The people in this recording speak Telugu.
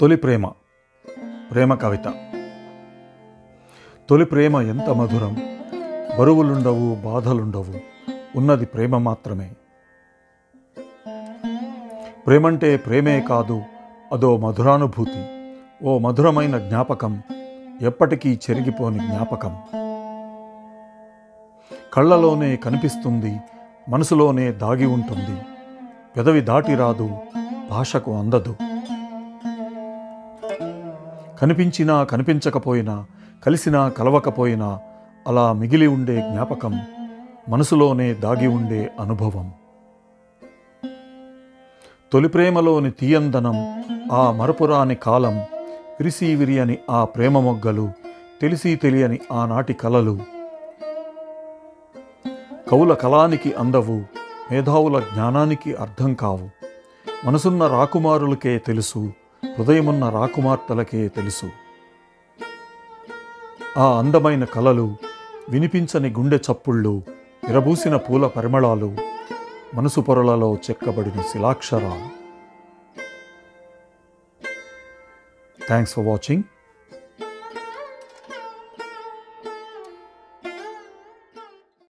తొలి ప్రేమ ప్రేమ కవిత తొలి ప్రేమ ఎంత మధురం బరువులుండవు బాధలుండవు ఉన్నది ప్రేమ మాత్రమే ప్రేమంటే ప్రేమే కాదు అదో మధురానుభూతి ఓ మధురమైన జ్ఞాపకం ఎప్పటికీ చెరిగిపోని జ్ఞాపకం కళ్ళలోనే కనిపిస్తుంది మనసులోనే దాగి ఉంటుంది పెదవి దాటి రాదు భాషకు అందదు కనిపించినా కనిపించకపోయినా కలిసినా కలవకపోయినా అలా మిగిలి ఉండే జ్ఞాపకం మనసులోనే దాగి ఉండే అనుభవం తొలి ప్రేమలోని తీయందనం ఆ మరపురాని కాలం విరిసి విరియని ఆ ప్రేమ మొగ్గలు తెలిసి తెలియని ఆనాటి కలలు కవుల కళానికి అందవు మేధావుల జ్ఞానానికి అర్థం కావు మనసున్న రాకుమారులకే తెలుసు హృదయమున్న రాకుమార్తెలకే తెలుసు ఆ అందమైన కలలు వినిపించని గుండె చప్పుళ్ళు విరబూసిన పూల పరిమళాలు మనసు పొరలలో చెక్కబడిన శిలాక్షరాలు థ్యాంక్స్ ఫర్ వాచింగ్